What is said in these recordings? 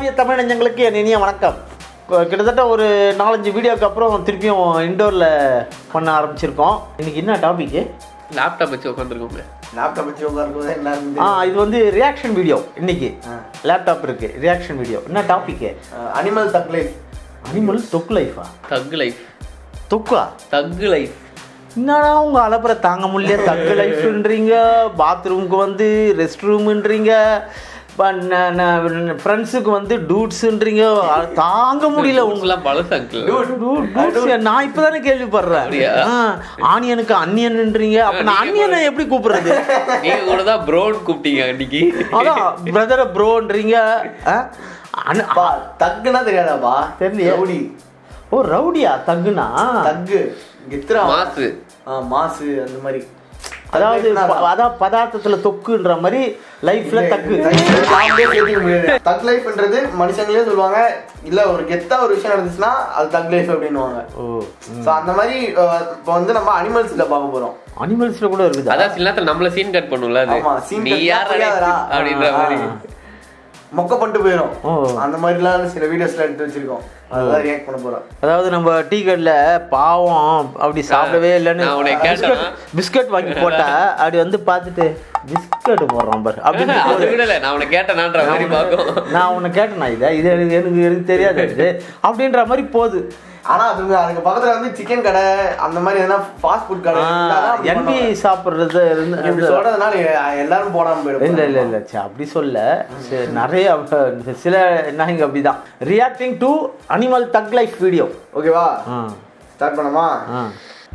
உலகளாவிய தமிழ் நெஞ்சங்களுக்கு என் இனிய வணக்கம் கு- கிட்டத்தட்ட ஒரு நாலஞ்சு வீடியோக்கு அப்புறம் திருப்பியும் இண்டோரில் பண்ண ஆரம்பிச்சிருக்கோம் இன்னைக்கு என்ன டாபிக்கு லேப்டாப் வச்சு உட்காந்துருக்கோங்க லேப்டாப் வச்சு உட்காருக்கும் என்ன ஆ இது வந்து ரியாக்ஷன் வீடியோ இன்னைக்கு லேப்டாப் இருக்கு ரியாக்ஷன் வீடியோ என்ன topic animal thug life animal தொக்கு லைஃபா தக் லைஃப் தொக்கா தக் லைஃப் என்னடா உங்க அலப்பறை தாங்க முடியல தக்கு லைஃப்ன்றீங்க பாத்ரூமுக்கு வந்து ரெஸ்ட் ரூம்ன்றீங்க ஃப்ரெண்ட்ஸுக்கு வந்து டூட்ஸுன்றீங்க தாங்க முடியல உங்க உங்களாம் பழசு அங்கிள் Dudes, நான் இப்பதானே கேள்விப்படுறேன் அப்படியா? ஆ, ஆனியனுக்கு அன்னியன்ன்றீங்க அப்ப நான் அன்னியனை எப்படி கூப்பிடுறது நீங்க கூட தான் ப்ரோன் கூப்பிட்டீங்க அன்னைக்கு அதான் பிரதர ப்ரோன்றீங்க பா தக்குன்னா தெரியாதாப்பா தெரியலையே. ரவுடி ஓ ரவுடியா தங்குனா தக்கு கெத்துரா மாசு ஆ, மாசு அந்த மாதிரி அதாவது ப- அதான் பதார்த்தத்துல தொக்குன்ற மாதிரி லைஃப்ல தக்கு தக் லைஃப்ன்றது மனுஷங்களே சொல்லுவாங்க இல்ல ஒரு கெத்தா ஒரு விஷயம் நடந்துச்சுன்னா அது தக் லைஃப் அப்படின்னுவாங்க ஓ சோ அந்த மாதிரி அஹ், இப்போ வந்து நம்ம அனிமல்ஸ்ல பார்க்க போறோம் அனிமல்ஸ்ல கூட இருக்குதா அதான் சில நேரத்துல நம்மள சீன் கட் பண்ணும்ல அது ஆமா, scene நீ cut யார் புரியாதுடா. அப்படின்ற மாதிரி மொக்க பண்ணிட்டு போயிடும் ஓ. அந்த மாதிரிலாம் சில வீடியோஸ்ல எடுத்து வச்சிருக்கோம் அதான் ரியாக்ட் பண்ண போறோம் அதாவது நம்ம டீ கடையில் பாவம் அப்படி சாப்பிடவே இல்லைன்னு நான் உன்னை பிஸ்கட் கேட்டேனா? பிஸ்கட் வாங்கி போட்டா அப்படி வந்து பார்த்துட்டு பிஸ்கட் போடுறான் பாரு அப்படின்னு அது விடல நான் உன்னை கேட்டேனான்ற மாதிரி பார்க்கும் நான் உன்னை கேட்டேனா இதை இது எனக்கு எனக்கு எனக்கு தெரியாது இது அப்படின்ற மாதிரி போகுது ஆனா அது அதுக்கு பக்கத்துல வந்து சிக்கன் கடை அந்த மாதிரி எதனா ஃபாஸ்ட் ஃபுட் கடை இருந்தாதான் அப்படி என்பி பண்ணுவாங்க. சாப்பிட்றது இப்படி இருந்து சொல்றதுனால எ- எல்லாரும் போடாம போயிடும் இல்லை இல்லை இல்லை சே அப்படி சொல்ல சரி, நிறைய அஹ், சில நாய்ங்க அப்படிதான் reacting to animal thug life video ஓகேவா ஆ ஸ்டார்ட் பண்ணமா ஆ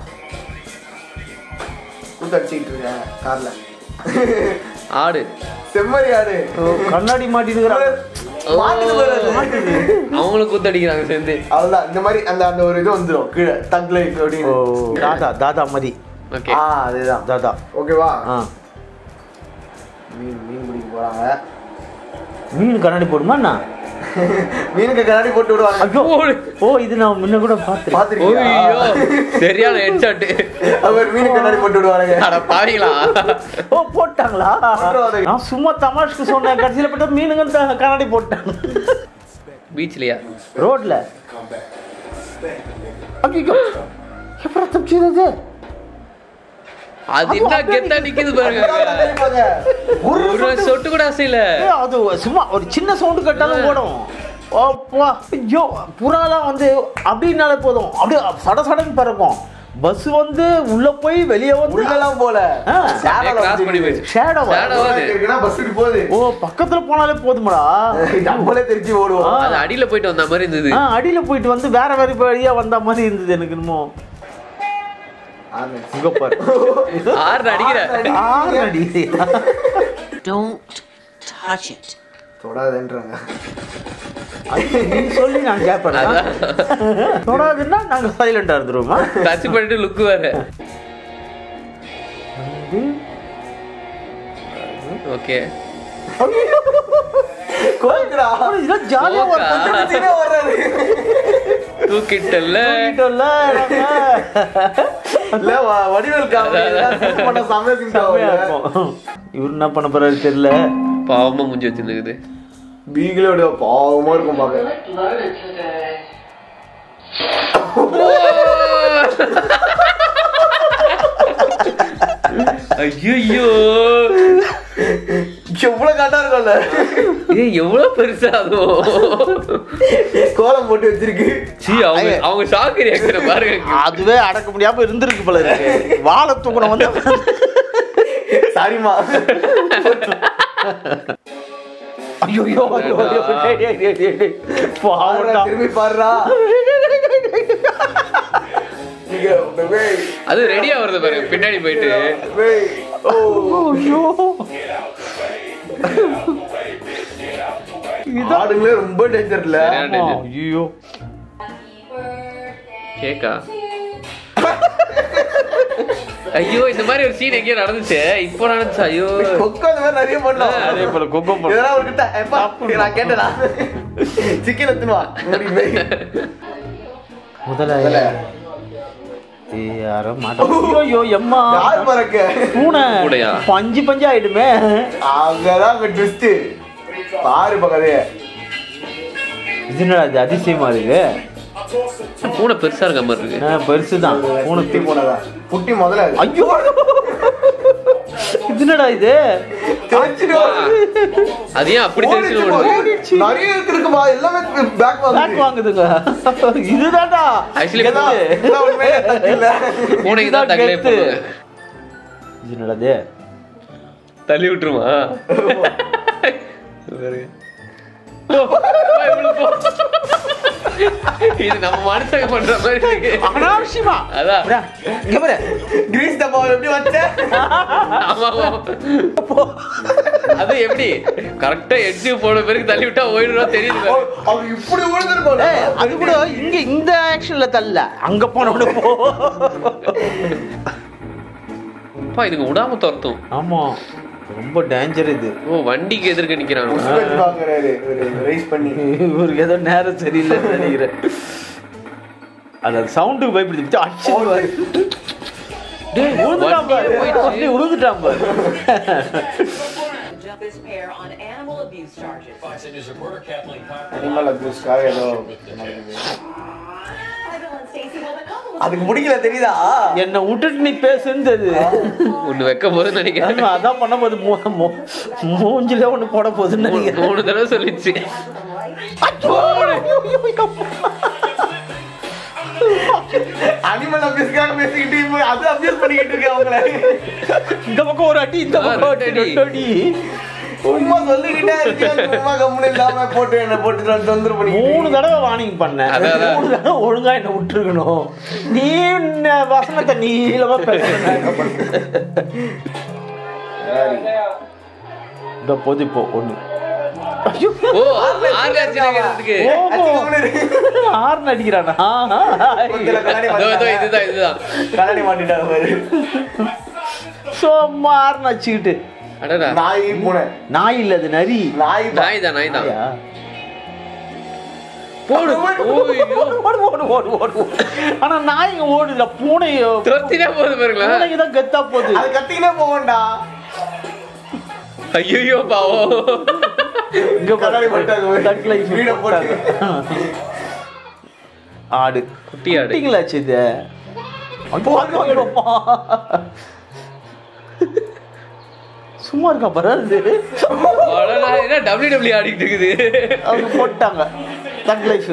கூத்து அடிச்சுக்கிட்டு இருக்கேன் கார்ல ஆடு செம்மறி ஆடு ஓ, கண்ணாடி மாட்டினுக்கிறாங்க மாட்டுது பாரு அது. அவங்களும் கூத்தடிக்கிறாங்க சேர்ந்து அவ்வளவுதான் இந்த மாதிரி அந்த அந்த ஒரு இது வந்துரும் கீழே தக் லைஃப் ஓ அப்படின்னு தாதா தாதா மாதிரி ஓகே ஆ அதுதான் தாதா ஓகேவா ஆ மீன் மீன் பிடிக்க போறாங்க மீன் கண்ணாடி போடுமா என்ன மீனுக்கு கண்ணாடி போட்டு விடுவாங்க ஐயோ ஓ இது நான் முன்ன கூட பார்த்துருக்கேன் பாத்துருக்கீங்களா ஐயோ சரியான ஹெட்ஷாட் அவர் மீனுக்கு கண்ணாடி போட்டு விடுவாங்க அட பாவீங்களா ஓ போட்டாங்களா போட்டுருவாங்க. நான் சும்மா தமாஷ்க்கு சொன்னேன் கடைசியில் போட்ட மீனுங்க த- கண்ணாடி போட்டாங்க பீச்லயா ரோட்ல ஐயோ எப்படி தப்பிச்சது அது என்ன கெத்தா நிக்குது பாருங்க ஒரு சொட்டு கூட அசையில அது சும்மா ஒரு சின்ன சவுண்டு கட்டாலும் போடும் அப்பா ஐயோ புறாலாம் வந்து அப்படின்னாலே போதும் அப்படியே சட சடன்னு பறக்கும் பஸ் வந்து உள்ள போய் வெளியே வந்து உள்ளெல்லாம் போல ஆ. கிராஸ் பண்ணி போயிடுச்சு ஷேடோ Shadow ஆ? இருக்குன்னா பஸ் இப்படி போகுது ஓ பக்கத்துல போனாலே போதுமாடா நம்மளே தெரிஞ்சு ஓடுவோம் அது அடியில போயிட்டு வந்த மாதிரி இருந்தது ஆ அடியில போயிட்டு வந்து வேற வேற வழியா வந்த மாதிரி இருந்தது எனக்கு என்னமோ இங்க பாரு ஆறு அடிக்கிற ஆறு அடி Don't touch it. தொடாதேன்றாங்க அது நீ சொல்லி நான் கேட்பேன் அதான். தொடாதுன்னா நாங்க சைலண்டா இருந்துருவோமா டச் பண்ணிட்டு லுக் வேற ஓகே கோயிலுக்குடா இதெல்லாம் ஜாலியா போக்கா. ஒர்க் திடீர்னு வர்றாரு தூக்கிட்டல்ல பண்ணிட்டோம்ல இல்ல வ- வடிவேல் காமெடி எல்லாம் set பண்ண செமையா sync செம்மையா ஆகும்ல. இருக்கும் இவர் என்ன பண்ண போறாரு தெரியல பாவமா முஞ்சி வச்சிருந்துக்குது பீகிலே அப்படியே பாவமா இருக்கும் பாக்க ஐயோ எவ்வளவு கட்டா இருக்கும்ல இது எவ்வளவு பெருசா அதுவும் கோலம் போட்டு வச்சிருக்கு சீ அவங்க அவங்க ஷாக் ரியாக்ஷன் பாருங்க அதுவே அடக்க முடியாம இருந்திருக்கு போல இருக்கு வாழை தூக்கணும் வந்து சாரிமா ஐயோ ஐயோ ஐயோ ஐயோ, டேய், டேய், டேய், டேய், டேய். பாவம்டா. திரும்பி பாடுறா இங்க டேய், அது ரெடியா வருது பாருங்க பின்னாடி போயிட்டு டேய். ஓ ஐயோ இதான் ஆடுங்களே ரொம்ப டேஞ்சர்ல சரியான ஆமா, danger. ஐயோ கேக்கா ஐயோ இந்த மாதிரி ஒரு சீன் எங்கேயோ நடந்துச்சு இப்போ நடந்துச்சு ஐயோ கொக்கோ அந்த மாதிரி நிறைய பண்ணோம் அதே போல கொக்கோ போல இதெல்லாம் அவர்கிட்ட எப்பா நான் கேட்டேனா சிக்கன் எத்துனுவா முதல்ல முதல்ல. ஏய், யாரோ மாட்டோம் ஐயோ ஐயோ எம்மா யார் மறக்க பூனை பூனையா? பஞ்சு பஞ்சு ஆயிடுமே அங்கதான் ட்விஸ்ட் பாரு இப்ப கதைய இது என்னடா இது அதிசயமா இருக்கு பூனை பெருசா இருக்க மாதிரி இருக்கு நான் பெருசு தான் பூனை புட்டி போனதான் புட்டி முதல்ல அது. ஐயோ இது என்னடா இது அது ஏன் அப்படி தெரிச்சு ஓடிடுச்சு ஓடுது? போய். ஓடிடுச்சு. நிறைய இருக்குமா எல்லாமே பேக் பேக் வாங்குது வாங்குதுங்க இதுதான்டா Actually, கெத்து. இதெல்லாம் உண்மையிலே தப்பு இல்ல. பூனைக்கு தான் இதுதான் தகலே கெத்து. பண்ணுவாங்க இது என்னடா இது தள்ளி விட்டுருமா இது நம்ம மனுஷங்க பண்ற மாதிரி இருக்கு அனாவசியமா அதான். புரியா? இங்க பாரு கிரீஸ் டப்பாவை எப்படி வச்ச ஆமா, ஆமா. அது எப்படி கரெக்டா எட்ஜு போன பிறகு தள்ளி விட்டா ஓடிடுவா தெரியுது பாரு. அவன் இப்படி விழுந்திருக்கோம் ஏய், அது கூட இங்க இந்த ஆக்ஷன்ல தள்ள அங்க போன கூட போ அப்பா இதுங்க விடாம துரத்தும் ஆமா ரொம்ப டேஞ்சர் இது ஓ வண்டிக்கு எதிர்க்க நிக்கிறாங்க வாங்குறாரு ரைஸ் பண்ணி இவருக்கு ஏதோ நேரம் சரியில்லைன்னு நினைக்கிறேன் அது சவுண்டுக்கு பயப்படுத்தி அடிச்சு டேய் விழுந்துட்டான் பாரு வண்டி விழுந்துட்டான் பாரு jump this pair on animal abuse charges. Animal அபியூஸ்க்காக ஏதோ நடக்குது. Evelyn Stacy will become a அதுக்கு முடிக்கல தெரியுதா என்னை விட்டுட்டு நீ பேசுன்றது ஒண்ணு வைக்க போதுன்னு நினைக்கிறேன் ஆமா, அதான் பண்ண போது மூ- மூ- மூஞ்சிலே ஒண்ணு போட போகுதுன்னு நினைக்கிறேன் மூணு தடவை சொல்லிச்சு அனிமல் அபியூஸ்க்காக பேசிக்கிட்டு இப்ப அது அபியூஸ் பண்ணிக்கிட்டு இருக்கேன் அவங்கள இந்த பக்கம் ஒரு அடி இந்த பக்கம் ஒரு அடி, ரெண்டு ரெண்டு அடி. அடி சும்மா சொல்லிக்கிட்டே இருக்கேன் சும்மா கம்முன்னு இல்லாம போட்டு என்ன போட்டு நான் தொந்தரவு பண்ணிக்கிட்டு மூணு தடவை வார்னிங் பண்ணேன் அதான், அதான். மூணு தடவை ஒழுங்கா என்ன விட்டுருக்கணும் நீ இந்த வசனத்தை நீளமா பேசுற இந்த போது இப்போ ஒண்ணு ஐயோ ஓ ஆர்காட்சி நகரத்துக்கு ஆறுன்னு அடிக்கிறானா இதுல கண்ணாடி இதோ, இதோ, மாட்டிட்டாங்க. இதுதான் இதுதான் கண்ணாடி மாட்டிட்டாங்க பாரு சும்மா ஆறுன்னு வச்சுக்கிட்டு அடடா நாய் பூனை நாய் இல்ல அது நரி நாய் தான். நாய் தான் நாய் தான் நாயா? போடு ஓய்யோ ஓடு ஓடு ஓடு ஓடு ஓடு. ஆனா நாய்ங்க ஓடுல பூனை துரத்தினே போகுது பாருங்களேன் பூனைக்கு தான் கெத்தா போகுது அது கத்திக்கிட்டே போகண்டா ஐயோ பாவம் இங்க கண்ணாடி போட்டாங்க. தட் லைஃப் வீட போட்டு. ஆடு குட்டி ஆடு குட்டிங்களாச்சு இது ஐயோ, ஐயோ, ஐயோ, அப்பா. சும்மா இருக்கா பரவாயில்ல அடடா, என்ன டபிள்யூ டபிள்யூ ஆடிட்டு இருக்குது அவங்க போட்டாங்க தட் லைஃப்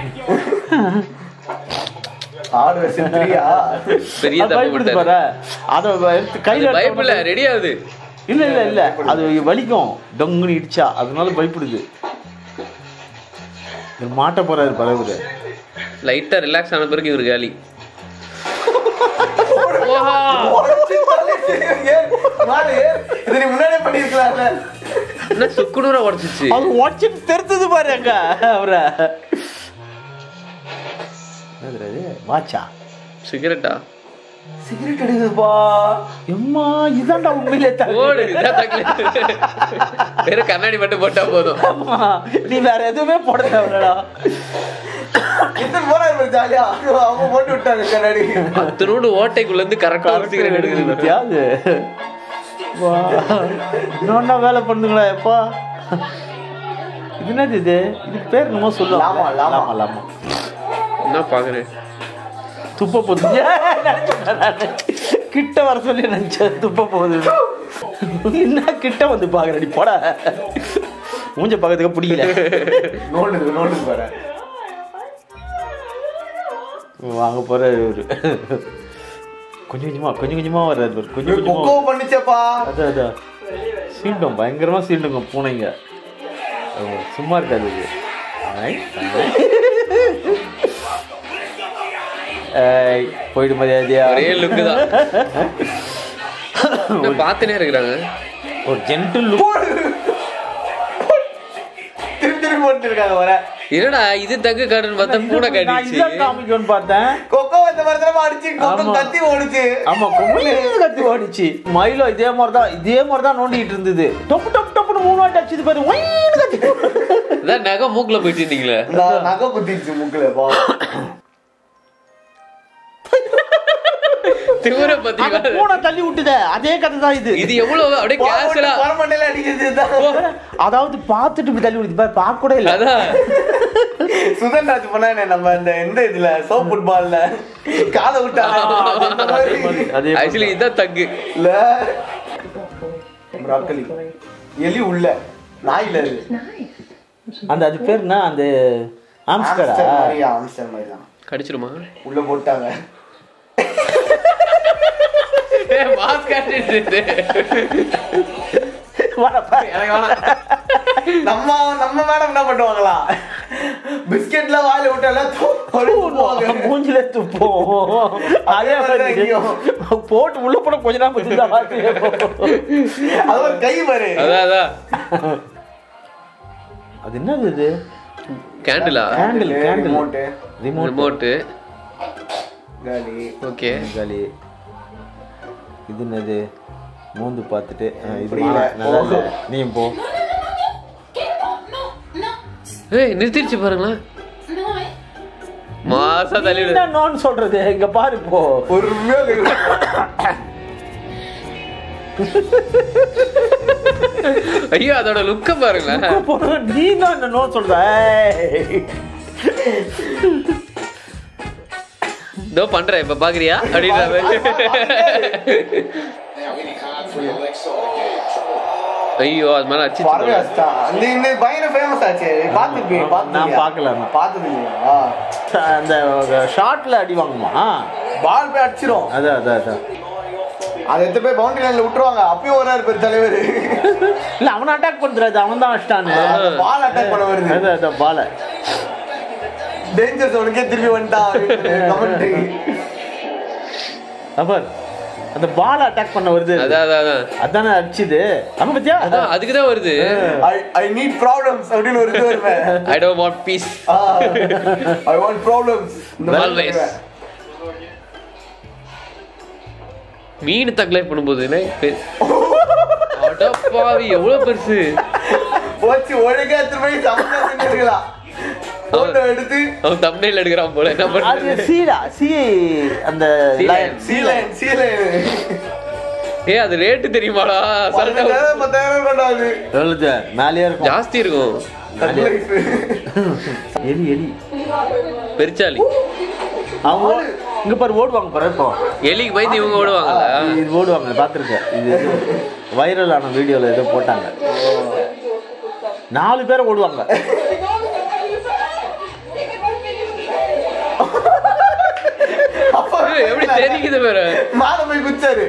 ஆடு வருஷம் தெரியா பெரிய தப்பு பயப்படுது பண்ணிட்டாரு. பாரு அத எடுத்து கையில எடுத்த பயப்படல உடனே- ரெடி ஆகுது இல்ல இல்ல இல்ல அது வலிக்கும் டொங்குன்னு இடிச்சா அதனால பயப்படுது இவர் மாட்ட போறாரு பரவுது லைட்டா ரிலாக்ஸ் ஆன பிறகு இவரு காலி ஓஹா. மாடு இது நீ முன்னாடியே பண்ணிருக்கலாம்ல என்ன சுக்குநூறா உடச்சிச்சு அது உடச்சிட்டு தெரிஞ்சது பாரு அங்க அவரை என்னது அது? வாட்சா சிகரெட்டா சிகரெட் அடிக்குதுப்பா எம்மா இதான்டா உண்மையிலே தலை. ஓடு இதான் தக்கல. வெறும் கண்ணாடி மட்டும் போட்டா போதும் அம்மா, நீ வேற எதுவுமே போட தேவைடா இத்தனை போறாரு பாரு ஜாலியா அவங்க போட்டு விட்டாங்க கண்ணாடி அத்தனோடு ஓட்டைக்குள்ள இருந்து கரெக்டா ஒரு சிகரெட் எடுக்குது பத்தியா அது? வா. இன்னொன்னா வேலை பண்ணுங்களா எப்பா இது என்னது இது இதுக்கு பேர் என்னமோ சொல்லுவாங்க லாமா, லாமா. லாமா லாமா என்ன பாக்குறேன் துப்ப போகுது நினைச்சேன் நானு. கிட்ட வர சொல்லி நினைச்சேன் துப்ப போகுது என்ன கிட்ட வந்து பாக்குறடி போடா மூஞ்ச பார்க்கறதுக்கு பிடிக்கல நோண்டுது நோண்டுது பாரு வாங்க போற இவரு கொஞ்சம் கொஞ்சமா கொஞ்சம் கொஞ்சமா வர்றாரு பாரு. கொஞ்சம் கொஞ்சமா கொக்கோ பண்ணிச்சப்பா அதான் அதான் சீண்டும் பயங்கரமா சீண்டுங்க பூனைங்க ஓ, சும்மா இருக்காது இது ஆய், ஆய். ஏய், போயிடு மரியாதையா ஒரே லுக்கு தான் என்ன பார்த்துனே இருக்கிறாங்க ஒரு ஜென்டில் லுக் திருப்பி திருப்பி போட்டு இருக்காங்க வர என்னடா இது தங்கு காடுன்னு பார்த்தா பூனை நான் காட்டிடுச்சு இதான் காமிக்கணும்னு பார்த்தேன் கொக்கோ இந்த மாதிரி தடவை அடிச்சு கொக்கோ ஆமா. கத்தி ஓடுச்சு ஆமா கொம்பளே கத்தி ஓடிச்சு மயிலும் இதே மாதிரி தான் இதே மாதிரி தான் நோண்டிட்டு இருந்தது டொப்பு டொப்பு டொப்புன்னு மூணு வாட்டி அடிச்சது பாரு ஒயின்னு கத்தி அதான் நகை மூக்குல போயிட்டு இருந்தீங்களே நான் நகை குத்திடுச்சு மூக்குல பா திமுற அந்த பாத்தீங்களா பூனை தள்ளி விட்டுதே அதே கதை தான் இது இது எவ்வளவு அப்படியே கேஷுவலா பரமண்டையில அடிக்கிறது தான் அதாவது பார்த்துட்டு இப்படி தள்ளி விடுது பாரு பார்க்க கூட இல்ல அதான் சுதன் ராஜ் பண்ணானே நம்ம இந்த இந்த இதுல சோப் ஃபுட்பால்ல காலை விட்டா அதே ஆக்சுவலி இதான் தக்கு இல்ல ப்ராக்கலி எலி உள்ள நாயில அது அந்த அது பேர் என்ன அந்த ஆம்ஸ்டரா ஆம்ஸ்டர் மாதிரி ஆம்ஸ்டர் மாதிரி தான் கடிச்சிருமா உள்ள போட்டாங்க மாஸ்க் காட்டிட்டு எனக்கு வேணாம் நம்ம நம்ம மேடம் என்ன பண்ணுவாங்களா பிஸ்கெட்ல வாயில விட்டால மூஞ்சில துப்போம் அதே மாதிரி இங்கேயும். போட்டு உள்ள போட கொஞ்ச நேரம் வச்சிருந்தா அது ஒரு கை பாரு அதான் அதான் அது என்னது இது கேண்டிலா candle candle remote remote remote காலி ஓகே காலி இது என்னது மூந்து பார்த்துட்டு ஆ, இது புரியல. மா- நல்லா இல்ல நீ போ ஏய் நிறுத்திடுச்சு பாருங்களேன் மாசா தள்ளி விடு என்ன நோன்னு சொல்றது இங்க பாரு போ பொறுமையா கை விடு. ஐயோ அதோட லுக்க பாருங்களேன் போ, நீ தான் என்ன நோ சொல்ற ஏய். இதோ பண்றேன் இப்ப பாக்குறியா அப்படின்ற மாதிரி. ஐயோ அது மேல அடிச்சு பறவை அடிச்சிட்டான். இந்த இந்த பயங்கர ஃபேமஸ் ஆச்சு பாத்துருப்பீங்க நான் பார்க்கல. பார்த்தது இல்லையா அந்த ஷார்ட்ல அடி வாங்குமா பால் போய் அடிச்சிரும் அதான் அதான் அதான் அதை எடுத்து போய் பவுண்டரி லைன்ல விட்டுருவாங்க அப்பயும் வராரு பேர் தலைவர் இல்ல அவன் அட்டாக் பண்றது அவன் தான் அஷ்டானு பால் அட்டாக் பண்ண வருது அதான் அதான் பால டேஞ்சர் ஜோனுக்கே திரும்பி வந்துட்டான் கமெண்ட் அவர் அந்த பால் அட்டாக் பண்ண வருது அதான் அதான் அதான் அதானே அடிச்சுது அவன் பத்தியா அதான் அதுக்கு தான் வருது ஐ ஐ நீட் ப்ராப்ளம்ஸ் அப்படின்னு ஒரு இது வருவேன் I don't want peace I want problems இந்த மாதிரி Always. வருவேன். மீன் தக்லைஃப் பண்ணும்போது என்ன பெ- அடப்பாவி எவ்வளவு பெருசு போச்சு ஒழுங்கா திரும்பி சமைச்சு இருக்கலாம் போட்டோ எடுத்து அவன் தம்னையில் எடுக்கிறான் போல என்ன அது பண்றது சீடா சி அந்த Sea lion. lion. Sea lion sea lion ஏ அது ரேட்டு தெரியுமாடா சண்டை பத்தாயிரம் பத்தாயிரம் கொண்டாது எவ்வளவு மேலேயே இருக்கும் ஜாஸ்தி இருக்கும் எலி எலி பெருச்சாலி அவங்க ஓ- இங்க பாரு ஓடுவாங்க பாரு இப்போ எலிக்கு பயந்து இவங்க ஓடுவாங்கல்ல இது ஓடுவாங்க பாத்துருக்கேன் இது வைரலான வீடியோல ஏதோ போட்டாங்க நாலு பேர் ஓடுவாங்க அப்பா ஏய், எப்படி தெரிக்குது பாரு மாத போய் குச்சாரு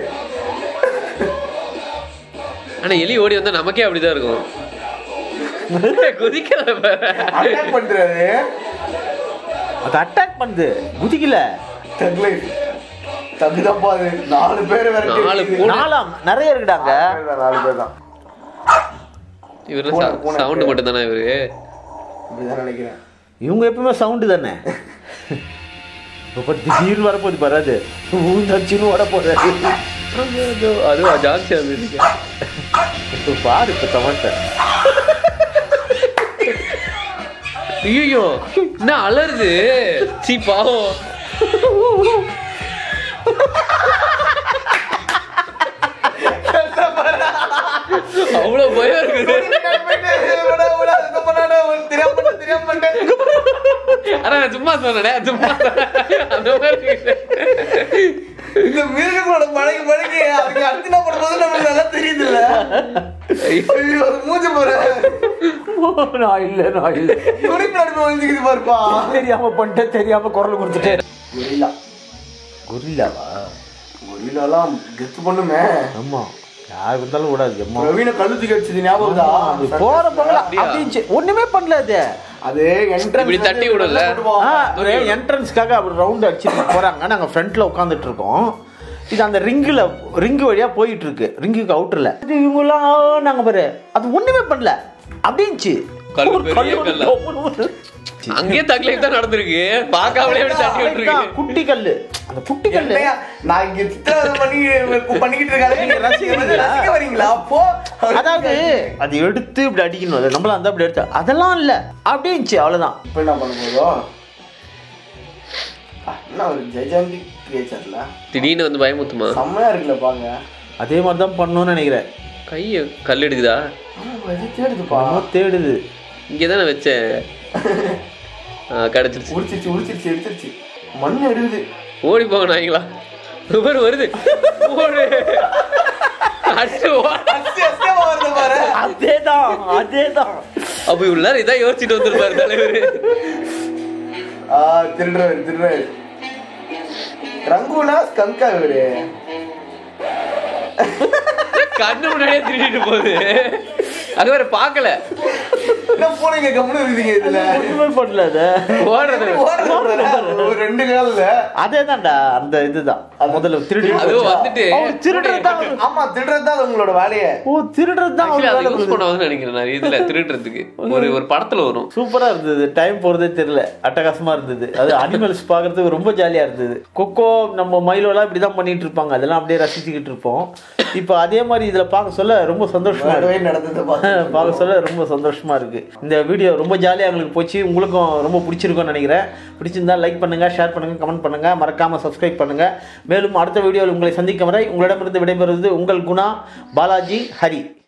ஆனா எலி ஓடி வந்தா நமக்கே அப்படிதான் இருக்கும் குதிக்கிறத பாரு அட்டாக் பண்றாரு அது அட்டாக் பண்ணுது குதிக்கல தக்லைஃப் தகுதப்பா அது நாலு பேர் விரட்டி நாலு அடிக்குது. பூனை. நாலாம் நிறைய இருக்குடாங்க நாலு பேர் தான், நாலு பேர் தான் இவரு பூனை, பூனை. சவுண்ட் மட்டும் தானே இவரு அப்படிதான் நினைக்கிறேன் இவங்க எப்பவுமே சவுண்டு தானே இப்போ பாரு, திடீர்னு வரப்போகுது பாராது ஊந்தடிச்சுன்னு ஓட போறாரு அதுவா ஜாஸ்தியா இருந்துச்சு இப்போ பாரு இப்போ தவட்ட ஐயோ என்ன அலருது சீ பாவம் அவ்வளவு பயம் இருக்குது தெரியாம பண்ணேன், தெரியாம பண்ணேன். ஆனா நான் சும்மா சொன்னேன் சும்மா சொன்னேன். அந்த மாதிரி இருக்கு. இந்த மிருகங்களோட பழகி பழகி அதுக்கு அர்ச்சனா பண்ணும்போது நம்மளுக்கு நல்லா தெரியுதுல்ல ஐயோ, அது மூஞ்சி பாரு நான் இல்லை நான் இல்லை துணி பின்னாடி போய் ஒளிஞ்சுக்குது பாருப்பா தெரியாம பண்ணிட்டேன் தெரியாம குரல் கொடுத்துட்டேன் கொரில்லா கொரில்லாவா கொரில்லாலாம் கெத்து பண்ணுமே ஆமா யார் இருந்தாலும் விடாது அம்மா பிரவீன கல்லு தூக்கி வச்சது ஞாபகம் அது போற போகல அப்படியா? அப்படிச்சு ஒண்ணுமே பண்ணல அது அது entrance இப்படி தட்டி விடல? ஆ, ஒரு என்ட்ரன்ஸ்க்காக அப்படி ரவுண்ட் அடிச்சுட்டு போறாங்க நாங்க ஃப்ரண்ட்ல உட்காந்துட்டு இருக்கோம் இது அந்த ரிங்குல ரிங்கு வழியா போயிட்டு இருக்கு ரிங்குக்கு அவுட்டர்ல இது இவங்கெல்லாம் நாங்க பாரு அது ஒண்ணுமே பண்ணல அப்படின்ச்சு கல்லு ஒரு பெரிய கல்லு கல்லா? ஒரு- அங்கேயே தக்லைஃப் தான் நடந்திருக்கு பார்க்காமலே இப்படி தட்டி விட்டுருக்கு குட்டி கல்லு அந்த குட்டி கல்லு என்னையா, நான் இங்க சித்திரவதை பண்ணி பண்ணிக்கிட்டு இருக்காங்க நீங்க ரசிக்கிறீங்களா? ரசிக்க வரீங்களா அப்போ அதாவது அது எடுத்து இப்படி அடிக்கணும் அது நம்மள அந்த அப்படி எடுத்து அதெல்லாம் இல்ல அப்படின்ச்சு அவ்வளவுதான் இப்ப என்ன பண்ண போதோ என்ன ஒரு ஜெயஜாந்தி கிரியேச்சர்ல திடீர்னு வந்து பயமுத்துமா செம்மையா இருக்குல்ல பாங்க அதே மாதிரி தான் பண்ணணும்னு நினைக்கிறேன் கைய கல் எடுக்குதா ஆமா, இது தேடுதுப்பா என்னமோ தேடுது இங்கே தானே வச்சேன் ஆ, கிடைச்சிருச்சு உரிச்சிருச்சு உரிச்சிருச்சு எடுத்துருச்சு மண் எடுக்குது ஓடி போங்க நாய்ங்களா இவர் வருது ஓடு அடிச்சு ஓடு. அசி அசியமா வருது பாரு அதேதான் அதேதான் அப்ப இவ்வளவு நேரம் இதான் யோசிச்சுட்டு வந்திருப்பாரு தலைவர் ஆ திருடுறாரு திருடுறாரு ரங்குனா ஸ்கங்கா இவரு கண்ணு முன்னாடியே திருடிட்டு போகுது அது வேற பாக்கல என்ன போனீங்க கம்முனு இருக்குதுங்க இதுல ஒண்ணுமே பண்ணல அது ஓடுறது ஓடுறாரு ஒரு ரெண்டு கால்ல அதேதான்டா அந்த இதுதான் முதல்ல திருடி அதுவும் வந்துட்டு அவர் திருடுறது தான் ஆமா திருடுறது தான் அது உங்களோட வேலையே ஓ திருடுறது தான் Actually, அவர் அதை வேலை யூஸ் பண்ணுவாங்கன்னு நினைக்கிறேன் நான் இதுல திருடுறதுக்கு ஒரு ஒரு படத்துல வரும் சூப்பரா இருந்தது டைம் போறதே தெரியல அட்டகாசமா இருந்தது அது அனிமல்ஸ் பார்க்கறதுக்கு ரொம்ப ஜாலியா இருந்தது கொக்கோ நம்ம மயிலோலாம் இப்படிதான் பண்ணிட்டு இருப்பாங்க அதெல்லாம் அப்படியே ரசிச்சுக்கிட்டு இருப்போம் இப்போ அதே மாதிரி இதுல பார்க்க சொல்ல ரொம்ப சந்தோஷமா நடுவே இருக்கு நடந்தது பாத்து. பார்க்க சொல்ல ரொம்ப சந்தோஷமா இருக்கு இந்த வீடியோ ரொம்ப ஜாலியா எங்களுக்கு போச்சு உங்களுக்கும் ரொம்ப பிடிச்சிருக்கும்னு நினைக்கிறேன் பிடிச்சிருந்தா லைக் பண்ணுங்க ஷேர் பண்ணுங்க கமெண்ட் பண்ணுங்க மறக்காம சப்ஸ்கிரைப் பண்ணுங்க மேலும் அடுத்த வீடியோவில் உங்களை சந்திக்கும் வரை உங்களிடமிருந்து விடைபெறுவது உங்கள் குணா பாலாஜி ஹரி